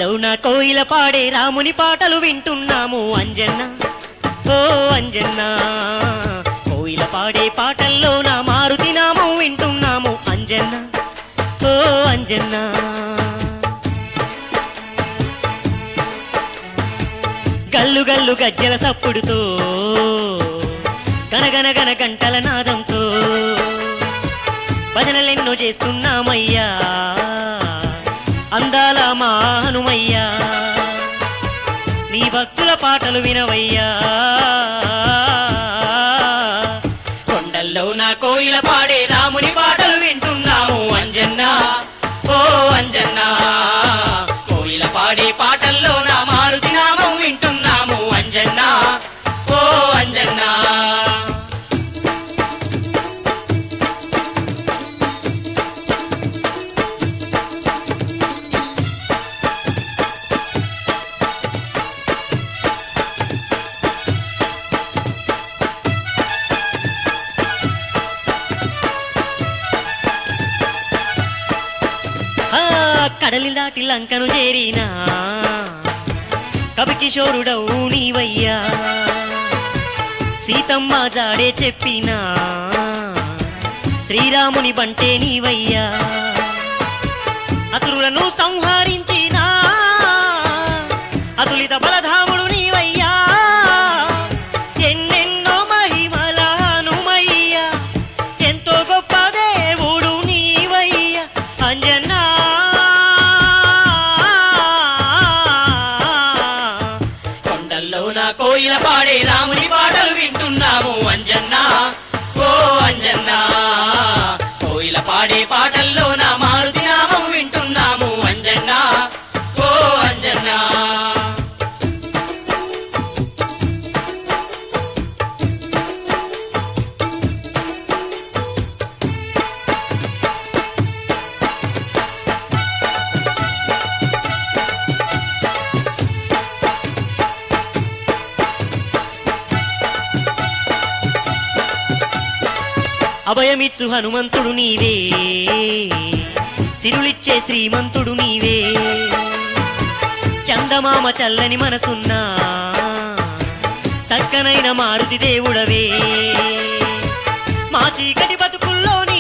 కొండల్లో నా కోయిల పాడే రాముని పాటలు వింటున్నాము అంజన్న ఓ అంజన్న కోయిల పాడే పాటల్లో నా మారుతి నామం వింటున్నాము అంజన్న ఓ అంజన్న గల్లు గల్లు గజ్జల సప్పుడుతో గనగన గన గంటల నాదంతో భజనలెన్నో చేస్తున్నామయ్యా అందాల మా హనుమయ్యా నీ భక్తుల పాటలు వినవయ్యా కొండల్లో నా కోయిల పాడే రాముని పాటలు వింటున్నాము అంజన్న ఓ అంజన్న కోయిల పాడే పాటల్లో నా మారుతి నామం వింటున్నాము అంజన్న ఓ అంజన్న ఆ కడలి దాటి లంకను చేరినా కవికిషోరుడవు నీవయ్యా సీతమ్మ జాడే చెప్పినా శ్రీరాముని బంటే నీవయ్యా అసురులను సంహరించినా అతులిత బలధాముడు నీవయ్యా ఎన్నెన్నో మహిమల హనుమయ్యా ఎంతో గొప్ప దేవుడు నీవయ్యా అంజనా కొండల్లో నా కోయిల పాడే రాముని పాటలు వింటున్నాము అంజన్నా ఓ అంజన్నా కోయిల పాడే పాటల్లో నా మారుతి నామం వింటున్నాము అంజన్నా ఓ అంజన్నా అభయమిచ్చు హనుమంతుడు నీవే సిరులిచ్చే శ్రీమంతుడు నీవే చందమామ చల్లని మనసున్నా చక్కనైన మారుతి దేవుడవే మా చీకటి బతుకుల్లో